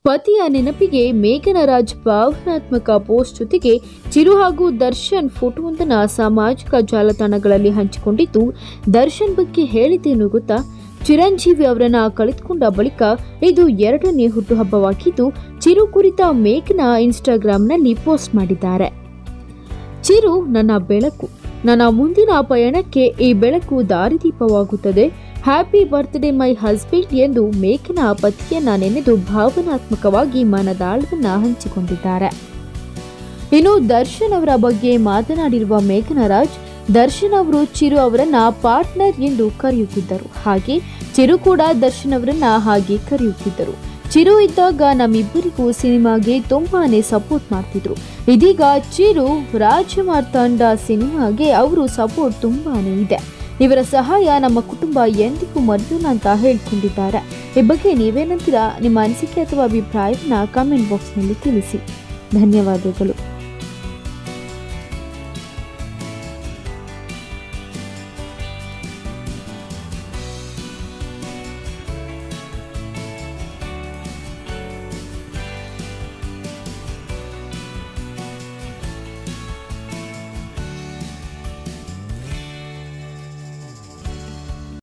ಪತಿಯ ನೆನಪಿಗೆ ಮೇಘನ ರಾಜ್ ಭಾವನಾತ್ಮಕ ಪೋಸ್ಟ್ ಜೊತೆಗೆ ಚಿರು ಹಾಗೂ ದರ್ಶನ್ ಫೋಟೋವೊಂದನ್ನು ಸಾಮಾಜಿಕ ಜಾಲತಾಣಗಳಲ್ಲಿ ಹಂಚಿಕೊಂಡಿದ್ದು ದರ್ಶನ್ ಬಗ್ಗೆ ಹೇಳಿದ್ದೇನು ಗೊತ್ತಾ ಚಿರಂಜೀವಿ ಅವರನ್ನ ಕಳೆದುಕೊಂಡ ಬಳಿಕ ಇದು ಎರಡನೇ ಹುಟ್ಟುಹಬ್ಬವಾಗಿದ್ದು ಚಿರು ಕುರಿತ ಮೇಘನ ಇನ್ಸ್ಟಾಗ್ರಾಂನಲ್ಲಿ ಪೋಸ್ಟ್ ಮಾಡಿದ್ದಾರೆ ಚಿರು ನನ್ನ ಬೆಳಕು ನನ್ನ ಮುಂದಿನ ಪಯಣಕ್ಕೆ ಈ ಬೆಳಕು ದಾರಿದೀಪವಾಗುತ್ತದೆ ಹ್ಯಾಪಿ ಬರ್ತ್ಡೇ ಮೈ ಹಸ್ಬೆಂಡ್ ಎಂದು ಮೇಘನ ಪತಿಯನ್ನ ನೆನೆದು ಭಾವನಾತ್ಮಕವಾಗಿ ಮನದಾಳವನ್ನ ಹಂಚಿಕೊಂಡಿದ್ದಾರೆ ಇನ್ನು ದರ್ಶನ್ ಅವರ ಬಗ್ಗೆ ಮಾತನಾಡಿರುವ ಮೇಘನ ರಾಜ್ ದರ್ಶನ್ ಅವರು ಚಿರು ಅವರನ್ನ ಪಾರ್ಟ್ನರ್ ಎಂದು ಕರೆಯುತ್ತಿದ್ದರು ಹಾಗೆ ಚಿರು ಕೂಡ ದರ್ಶನ್ ಅವರನ್ನ ಹಾಗೆ ಕರೆಯುತ್ತಿದ್ದರು ಚಿರು ಇದ್ದಾಗ ನಮ್ಮಿಬ್ಬರಿಗೂ ಸಿನಿಮಾಗೆ ತುಂಬಾನೇ ಸಪೋರ್ಟ್ ಮಾಡ್ತಿದ್ರು ಇದೀಗ ಚಿರು ರಾಜಮಾರ್ತಾಂಡ ಸಿನಿಮಾಗೆ ಅವರು ಸಪೋರ್ಟ್ ತುಂಬಾನೇ ಇದೆ ಇವರ ಸಹಾಯ ನಮ್ಮ ಕುಟುಂಬ ಎಂದಿಗೂ ಮರೆಯೋಣ ಅಂತ ಹೇಳ್ಕೊಂಡಿದ್ದಾರೆ ಈ ಬಗ್ಗೆ ನೀವೇನಂತೀರಾ ನಿಮ್ಮ ಅನಿಸಿಕೆ ಅಥವಾ ಅಭಿಪ್ರಾಯವನ್ನ ಕಮೆಂಟ್ ಬಾಕ್ಸ್ನಲ್ಲಿ ತಿಳಿಸಿ ಧನ್ಯವಾದಗಳು